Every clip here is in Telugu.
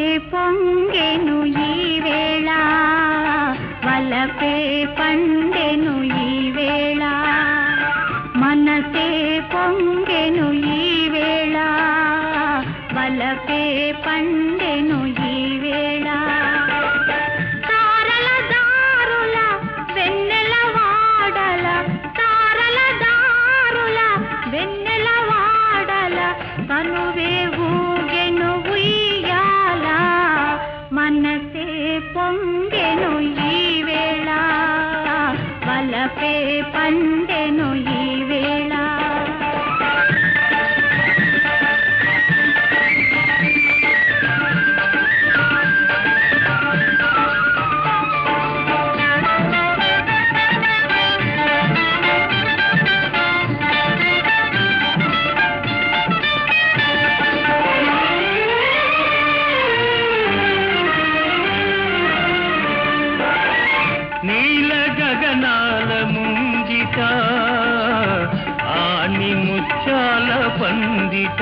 పొంగెను ఈ వేళ వలపే పండెను ఈ వేళ మనసే పొంగెను ఈ వేళ వలపే పండెను ఈ వేళ తారల దారుల వెన్నెల వాడల తారల దారుల వెన్నెల వాడల కనువే ఊగెను ఉయ్యాల మనసే పొంగెను ఈ వేళ వలపే పండెను ఈ వేళ నీల గగనాల ముంగిట ఆని ముచ్చాల పందిట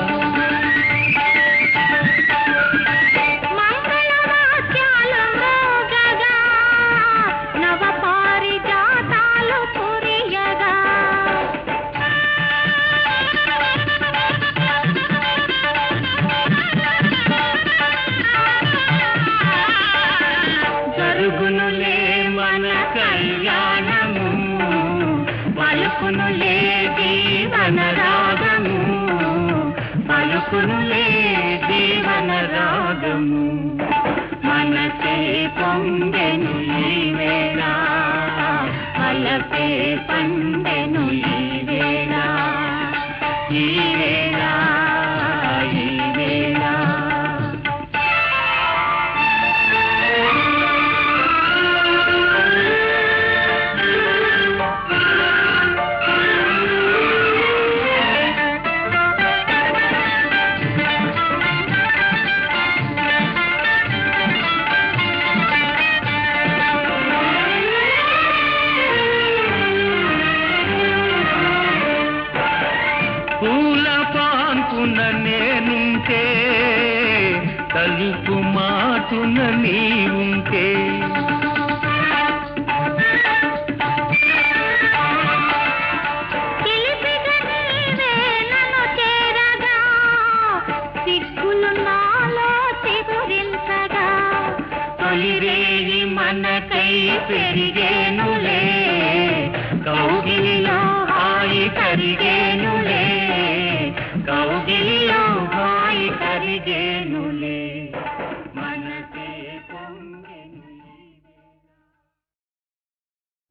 మంగళవాద్యాలు మోగగా నవ పారిజాతాలు కురియగా జరుగునులే మన కళ్యాణము పలుకునులే జీవన రాగము పలుకునులే జీవన రాగము మనసే పొంగెను ఈ వేళ వలపే పండెను ఈ వేళ ఈ వేళ ఈ వేళ పూల పాన్పున నేనుంటే తలుపు మాటున నీవుంటే చిలిపిగా నీవే నన్ను చేరగా సిగ్గులు నాలో చిగురించగా తొలిరేయి మనకై పెరిగేనులే కౌగిలిలో హాయి కరిగేనులే కౌగిలిలో హాయి కరిగేనులే